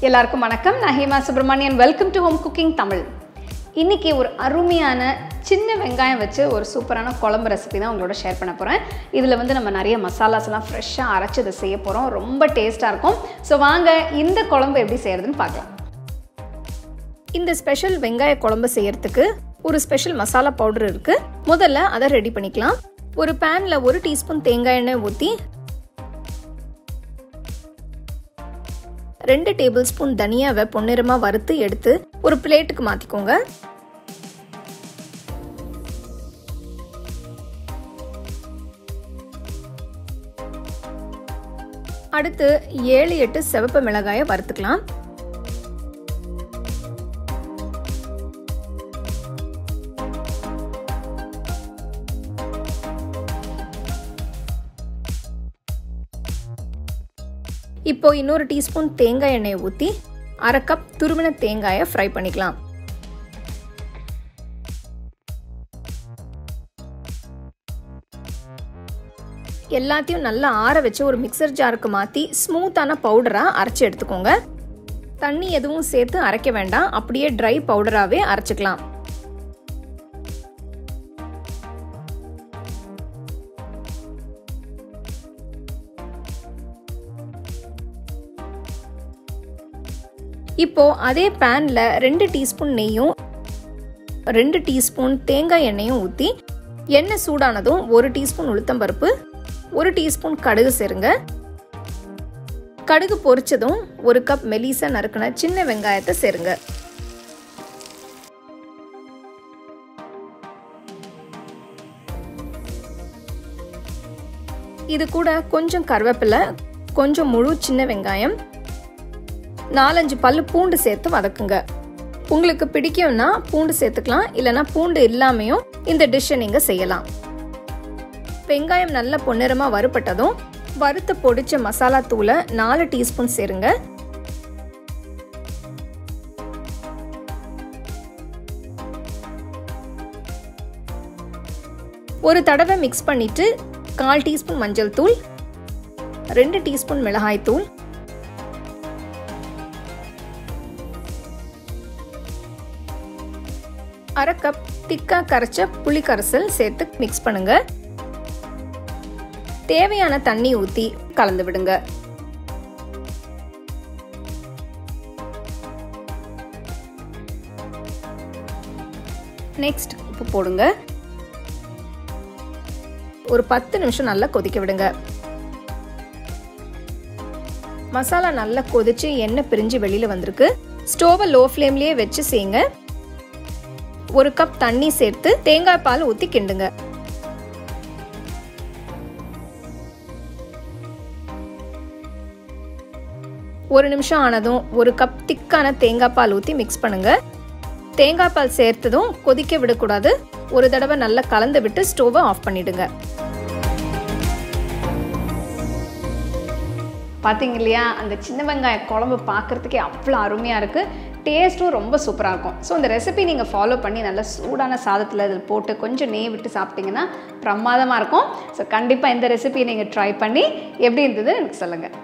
எல்லாருக்கும் வணக்கம் நான் Hema Subramanian welcome to home cooking Tamil இன்னைக்கு ஒரு அருமையான சின்ன வெங்காயம் வச்சு ஒரு சூப்பரான குழம்பு ரெசிபி தான் உங்களோட ஷேர் பண்ண போகிறேன் இதில் வந்து நம்ம நிறைய மசாலாஸ்லாம் ஃப்ரெஷ்ஷாக அரைச்சி இதை செய்ய போகிறோம் ரொம்ப டேஸ்ட்டாக இருக்கும் ஸோ வாங்க இந்த குழம்பு எப்படி செய்யறதுன்னு பார்க்கலாம் இந்த ஸ்பெஷல் வெங்காய குழம்பு செய்யறதுக்கு ஒரு ஸ்பெஷல் மசாலா பவுடர் இருக்குது முதல்ல அதை ரெடி பண்ணிக்கலாம் ஒரு பேனில் ஒரு டீஸ்பூன் தேங்காய் எண்ணெய் ஊற்றி ரெண்டு டேபிள் ஸ்பூன் தனியாவை பொன்னிறமாக வறுத்து எடுத்து ஒரு பிளேட்டுக்கு மாற்றிக்கோங்க அடுத்து ஏழு எட்டு சிவப்பு மிளகாயை வறுத்துக்கலாம் இப்போ இன்னொரு டீஸ்பூன் தேங்காய் எண்ணெயை ஊற்றி அரை கப் துருவின தேங்காயை ஃப்ரை பண்ணிக்கலாம் எல்லாத்தையும் நல்லா ஆற வச்சு ஒரு மிக்சர் ஜாருக்கு மாற்றி ஸ்மூத்தான பவுடராக அரைச்சி எடுத்துக்கோங்க தண்ணி எதுவும் சேர்த்து அரைக்க வேண்டாம் அப்படியே ட்ரை பவுடராகவே அரைச்சிக்கலாம் இப்போ அதே பேனில் ரெண்டு டீஸ்பூன் நெய்யும் ரெண்டு டீஸ்பூன் தேங்காய் எண்ணெயும் ஊற்றி எண்ணெய் சூடானதும் ஒரு டீஸ்பூன் உளுத்தம்பருப்பு ஒரு டீஸ்பூன் கடுகு சேருங்க கடுகு பொரிச்சதும் ஒரு கப் மெலிசா நறுக்கின சின்ன வெங்காயத்தை சேருங்க இது கூட கொஞ்சம் கருவேப்பிலை கொஞ்சம் முழு சின்ன வெங்காயம் நாலஞ்சு பல்லு பூண்டு சேர்த்து வதக்குங்க உங்களுக்கு பிடிக்கும்னா பூண்டு சேர்த்துக்கலாம் இல்லைனா பூண்டு இல்லாமையும் இந்த டிஷ்ஷை நீங்கள் செய்யலாம் வெங்காயம் நல்ல பொன்னிறமாக வறுப்பட்டதும் வறுத்து பொடிச்ச மசாலா தூளை நாலு டீஸ்பூன் சேருங்க ஒரு தடவை மிக்ஸ் பண்ணிட்டு கால் டீஸ்பூன் மஞ்சள் தூள் ரெண்டு டீஸ்பூன் மிளகாய் தூள் அரை கப் திக்கா கரைச்ச புளி கரைசல் சேர்த்து மிக்ஸ் பண்ணுங்க தேவையான தண்ணி ஊற்றி கலந்து விடுங்க நெக்ஸ்ட் உப்பு போடுங்க ஒரு பத்து நிமிஷம் நல்லா கொதிக்க விடுங்க மசாலா நல்லா கொதிச்சு எண்ணெய் பிரிஞ்சு வெளியில வந்திருக்கு ஸ்டோவை லோ ஃப்ளேம்லயே வச்சு செய்யுங்க ஒரு கப் தண்ணி சேர்த்து தேங்காய் பால் ஊற்றி கிண்டுங்க ஒரு நிமிஷம் ஆனதும் ஒரு கப் திக்கான தேங்காய் பால் ஊற்றி மிக்ஸ் பண்ணுங்க தேங்காய் பால் சேர்த்ததும் கொதிக்க விடக்கூடாது ஒரு தடவை நல்லா கலந்து விட்டு ஸ்டோவை ஆஃப் பண்ணிடுங்க பார்த்தீங்க இல்லையா அந்த சின்ன வெங்காய குழம்பு பார்க்குறதுக்கே அவ்வளோ அருமையாக இருக்குது டேஸ்ட்டும் ரொம்ப சூப்பராக இருக்கும் ஸோ இந்த ரெசிபி நீங்கள் ஃபாலோ பண்ணி நல்லா சூடான சாதத்தில் இதில் போட்டு கொஞ்சம் நெய் விட்டு சாப்பிட்டீங்கன்னா பிரமாதமாக இருக்கும் ஸோ கண்டிப்பாக இந்த ரெசிபியை நீங்கள் ட்ரை பண்ணி எப்படி இருந்தது எனக்கு சொல்லுங்கள்